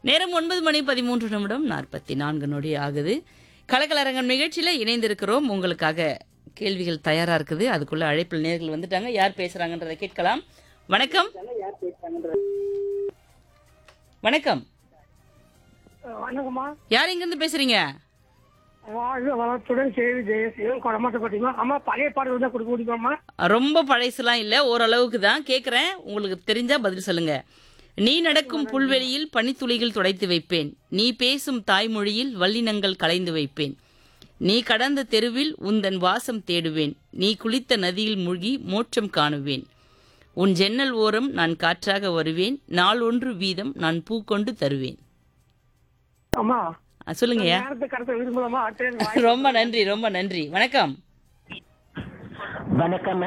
நேரம் ஒன்பது மணி பதிமூன்று நிமிடம் நாற்பத்தி நான்கு நொடி ஆகுது கலக்கலரங்கம் நிகழ்ச்சியில இணைந்திருக்கிறோம் உங்களுக்காக கேள்விகள் தயாரா இருக்குது அதுக்குள்ள அழைப்பில் நேர்கள் வந்துட்டாங்க யார் பேசுறாங்கன்றதை கேட்கலாம் வணக்கம் வணக்கம் வணக்கம்மா யார் இங்கிருந்து பேசுறீங்க வாழ்க வளத்துடன் செய்தி ஜெயசீலம் கொடமாட்டப்பட்டிமா அம்மா பழைய பாடல் தான் கொடுக்க முடியுமாம்மா ரொம்ப பழசுலாம் இல்ல ஓரளவுக்கு தான் கேக்குறேன் உங்களுக்கு தெரிஞ்சா பதில் சொல்லுங்க நீ நடக்கும் புல்வெளியில் பனித்துளிகள் துடைத்து வைப்பேன் நீ பேசும் தாய்மொழியில் வல்லினங்கள் கலைந்து வைப்பேன் நீ கடந்த தெருவில் உந்தன் வாசம் தேடுவேன் நீ குளித்த நதியில் மூழ்கி மோட்சம் காணுவேன் உன் ஜன்னல் ஓரம் நான் காற்றாக வருவேன் நாள் ஒன்று வீதம் நான் பூ கொண்டு தருவேன் அம்மா அ, சொல்லுங்கய்யா நேரத்தை கடத்த விரும்பலாமா அடுத்த ரொம்ப நன்றி ரொம்ப நன்றி வணக்கம் வணக்கம்